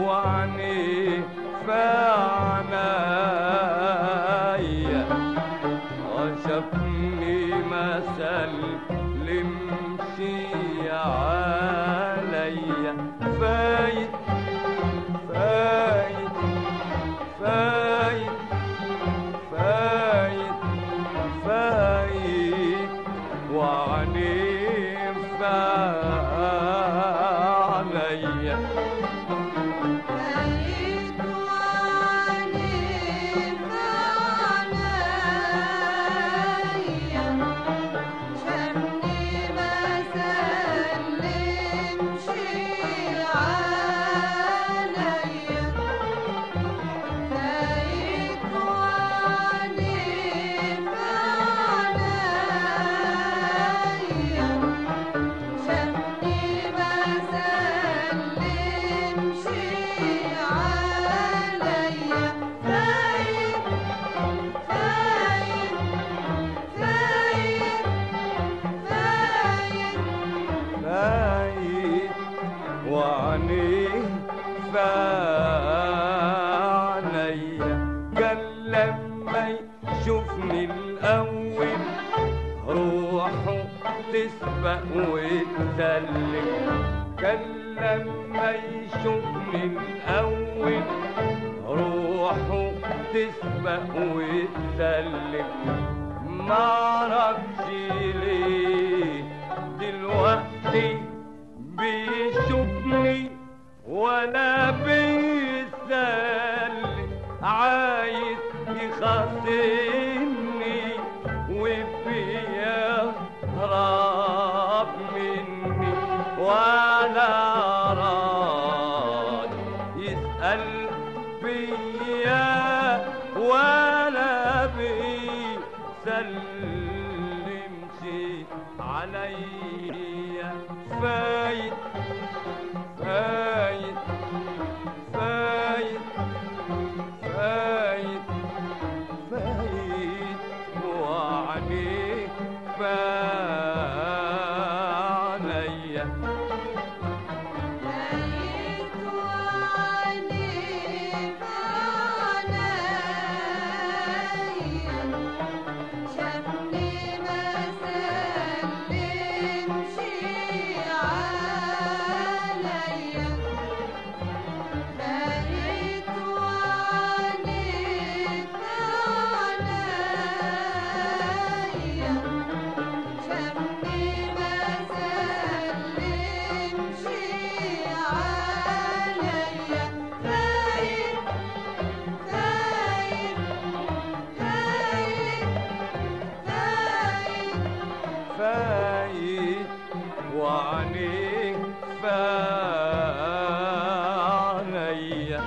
وعني فعنايا وشافني ما سلمش عليا فايت فايت فايت فايت فايت وعنيف عليا فايت وعنيف عليا شافني ما سلمش عليا فايت وعنيف عليا شافني ما سلمش عليا فايت فايت فايت فايت فايت وعنيه فعليا قال لما يشوفني الأول روحه تسبق وتسلم كان لما يشوفني الأول روحه تسبق وتسلم معرفش ليه دلوقتي بيشوفني ولا بيسلم عايز يخاصمني وبيهرب مني ولا راد يسأل فيا ولا بيسلمش عليا فايت فايت فايت فايت فايت وعليك فعليا فايت وعنيف عليا شافني ما سلمش عليا فايت وعنيف عليا شافني ما سلمش عليا فايت فايت فايت فايت فايت وعليك فعليا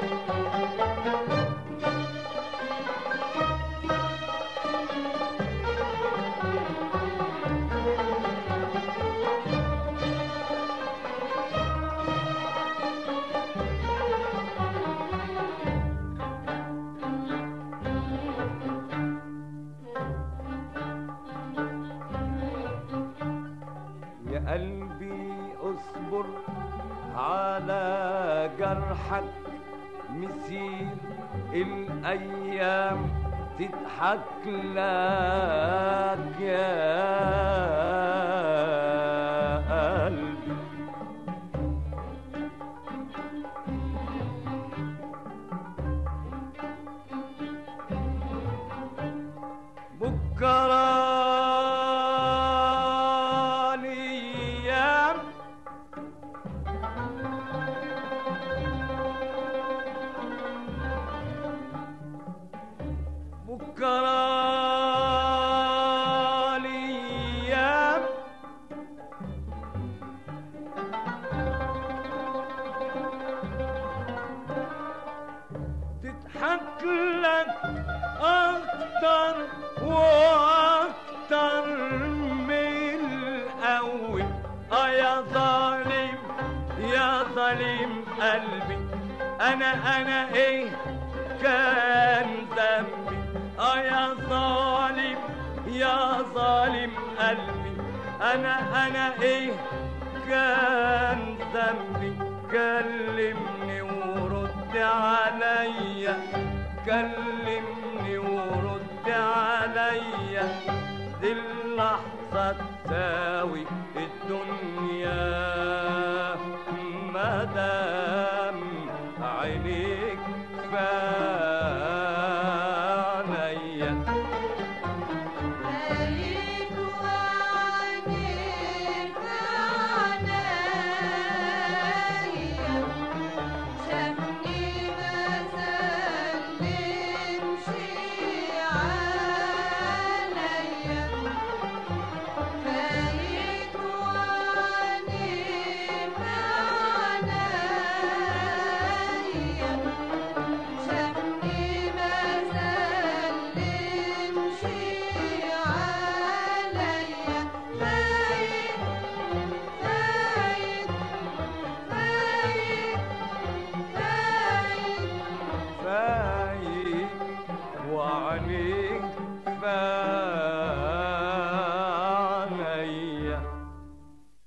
يا قلبي اصبر على جرحك مسير الايام تضحك لك يا قلبي بكرة الايام بكرة الايام تضحك لك اكتر واكتر من الاول اه يا ظالم يا ظالم قلبي انا انا ايه كان ذنبي اه يا ظالم يا ظالم قلبي انا انا ايه كان ذنبي كلمني ورد عليا كلمني ورد عليا دي اللحظة تساوي الدنيا مدام عينيك فعنيا عليك وعينيك عنايا شافني ما سلمش عليا فايت وعينيك عنايا شافني ما سلمش عليا فايت فايت فايت فايت فايت وعليك فايت